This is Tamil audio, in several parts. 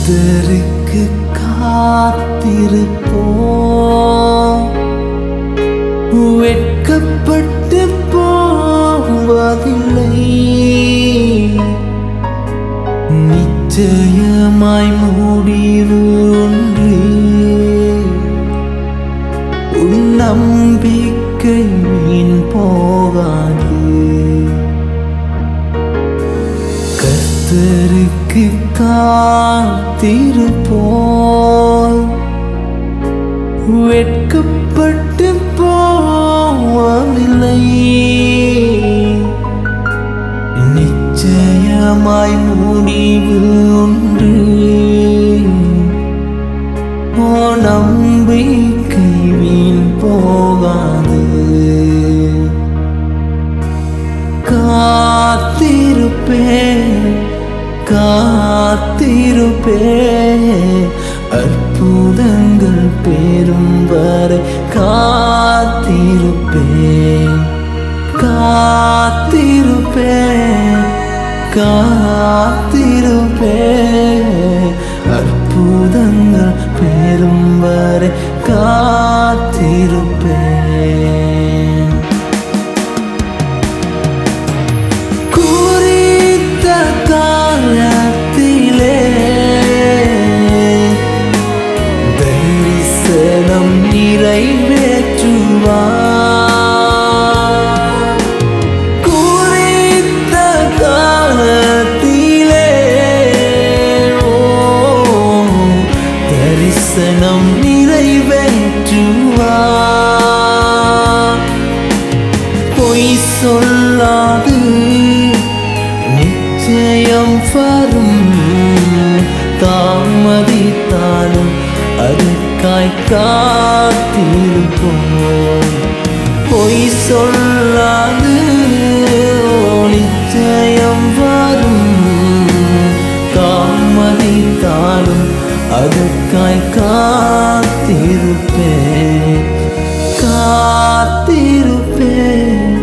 கர்த்தருக்கு காத்திருப்போம் வெட்கப்பட்டு போவதில்லை நிச்சயமாய் முடிவு ஒன்று உன் நம்பிக்கை வீண் போகாது கர்த்தருக்கு காத்திருப்போம் வெட்கப்பட்டு போவதில்லை நிச்சயமாய் முடிவு ஒன்று ஓ நம்பிக்கை வீண் போகாது காத்திருப்பேன் காத்திருப்பேன் அற்புதங்கள் பெறும் வரை காத்திருப்பேன் காத்திருப்பேன் காத்திருப்பேன் அற்புதங்கள் பெறும் வரை காத்திருப்பேன் குறித்த காலத்திலே தரிசனம் நிறைவேற்றுவார் குறித்த காலத்திலே ஓ, தரிசனம் நிறைவேற்றுவார் பொய் சொல்லாது நிச்சயம் வரும் தாமதித்தாலும் அதுக்காய் காத்திருப்போம் பொய் சொல்லாது நிச்சயம் வரும் தாமதித்தாலும் அதுக்காய் காத்திருப்பேன் காத்திருப்பேன்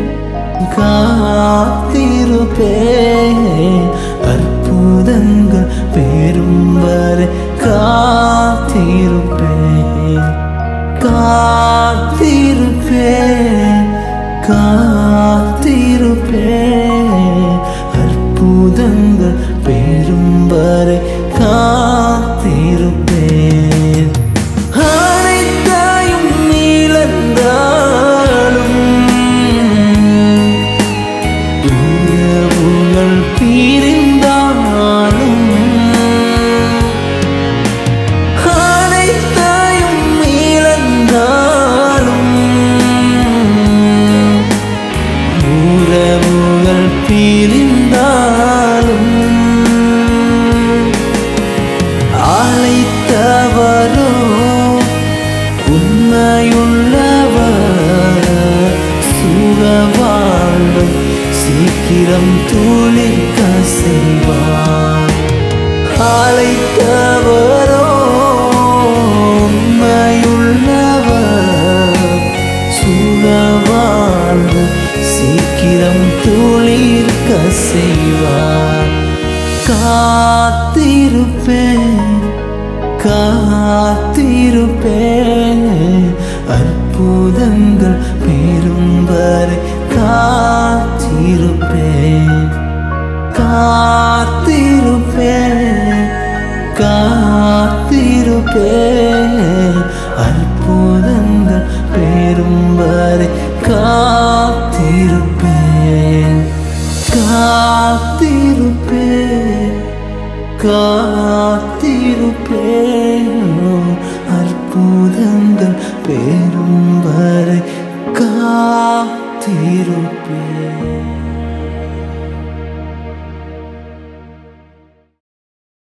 காத்திருப்பேன் அற்புதங்கள் பெறும் வரை காத்திருப்பேன் காத்திருப்பேன் காத்திருப்பேன் அற்புதங்கள் பெறும் வரை காத்திருப்பேன் அனைத்தையும் இழந்தாலும் உறவுகள் பிரிந்தாலும் அனைத்தையும் இழந்தாலும் உறவுகள் பிரிந்தாலும் அழைத்தவரோ உண்மையுள்ளவர் சுகவாழ்வு சீக்கிரம் துளிர்க்க செய்வார் அழைத்தவரோ உண்மையுள்ளவர் சுகவாழ்வு சீக்கிரம் துளிர்க்க செய்வார் காத்திருப்பேன் காத்திருப்பேன் அற்புதங்கள் பெறும் வரை காத்திருப்பேன் காத்திருப்பேன் காத்திருப்பேன்